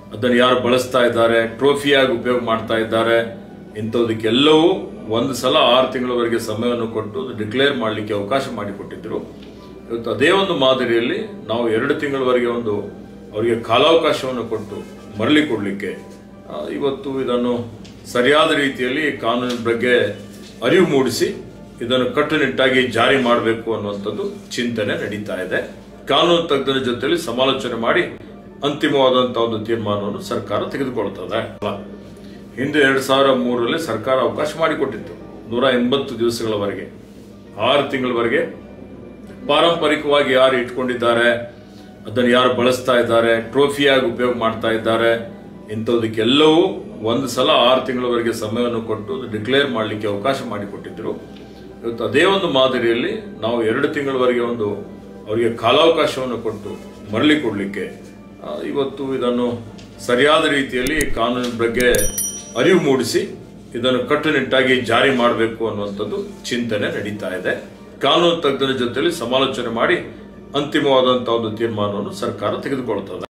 ಅದನ್ನು ಯಾರು ಬಳಸ್ತಾ ಇದ್ದಾರೆ ಟ್ರೋಫಿಯಾಗಿ ಉಪಯೋಗ ಮಾಡ್ತಾ ಇದ್ದಾರೆ ಇಂಥದಕ್ಕೆಲ್ಲವೂ ಒಂದು ಸಲ ಆರು ತಿಂಗಳವರೆಗೆ ಸಮಯವನ್ನು ಕೊಟ್ಟು ಡಿಕ್ಲೇರ್ ಮಾಡಲಿಕ್ಕೆ ಅವಕಾಶ ಮಾಡಿಕೊಟ್ಟಿದ್ರು ಇವತ್ತು ಅದೇ ಒಂದು ಮಾದರಿಯಲ್ಲಿ ನಾವು ಎರಡು ತಿಂಗಳವರೆಗೆ ಒಂದು ಅವರಿಗೆ ಕಾಲಾವಕಾಶವನ್ನು ಕೊಟ್ಟು ಮರಳಿ ಕೊಡಲಿಕ್ಕೆ ಆ, ಇವತ್ತು ಇದನ್ನು ಸರಿಯಾದ ರೀತಿಯಲ್ಲಿ ಕಾನೂನಿನ ಬಗ್ಗೆ ಅರಿವು ಮೂಡಿಸಿ ಇದನ್ನು ಕಟ್ಟುನಿಟ್ಟಾಗಿ ಜಾರಿ ಮಾಡಬೇಕು ಅನ್ನುವಂಥದ್ದು ಚಿಂತನೆ ನಡೀತಾ ಇದೆ ಕಾನೂನು ತಜ್ಞರ ಜೊತೆಲಿ ಸಮಾಲೋಚನೆ ಮಾಡಿ ಅಂತಿಮವಾದಂತಹ ಒಂದು ತೀರ್ಮಾನವನ್ನು ಸರ್ಕಾರ ತೆಗೆದುಕೊಳ್ತದೆ ಹಿಂದೆ ಎರಡ್ ಸಾವಿರ ಮೂರರಲ್ಲಿ ಸರ್ಕಾರ ಅವಕಾಶ ಮಾಡಿಕೊಟ್ಟಿತ್ತು ನೂರ ಎಂಬತ್ತು ದಿವಸಗಳವರೆಗೆ ಆರು ತಿಂಗಳವರೆಗೆ ಪಾರಂಪರಿಕವಾಗಿ ಯಾರು ಇಟ್ಕೊಂಡಿದ್ದಾರೆ ಅದನ್ನು ಯಾರು ಬಳಸ್ತಾ ಇದ್ದಾರೆ ಟ್ರೋಫಿಯಾಗಿ ಉಪಯೋಗ ಮಾಡ್ತಾ ಇದ್ದಾರೆ ಇಂಥದಕ್ಕೆಲ್ಲವೂ ಒಂದು ಸಲ ಆರು ತಿಂಗಳವರೆಗೆ ಸಮಯವನ್ನು ಕೊಟ್ಟು ಡಿಕ್ಲೇರ್ ಮಾಡಲಿಕ್ಕೆ ಅವಕಾಶ ಮಾಡಿಕೊಟ್ಟಿದ್ರು ಇವತ್ತು ಅದೇ ಒಂದು ಮಾದರಿಯಲ್ಲಿ ನಾವು ಎರಡು ತಿಂಗಳವರೆಗೆ ಒಂದು ಅವರಿಗೆ ಕಾಲಾವಕಾಶವನ್ನು ಕೊಟ್ಟು ಮರಳಿ ಕೊಡಲಿಕ್ಕೆ ಆ, ಇವತ್ತು ಇದನ್ನು ಸರಿಯಾದ ರೀತಿಯಲ್ಲಿ ಕಾನೂನಿನ ಬಗ್ಗೆ ಅರಿವು ಮೂಡಿಸಿ ಇದನ್ನು ಕಟ್ಟುನಿಟ್ಟಾಗಿ ಜಾರಿ ಮಾಡಬೇಕು ಅನ್ನುವಂಥದ್ದು ಚಿಂತನೆ ನಡೀತಾ ಇದೆ ಕಾನೂನು ತಜ್ಞರ ಜೊತೆಲಿ ಸಮಾಲೋಚನೆ ಮಾಡಿ ಅಂತಿಮವಾದಂತಹ ಒಂದು ತೀರ್ಮಾನವನ್ನು ಸರ್ಕಾರ ತೆಗೆದುಕೊಳ್ತದೆ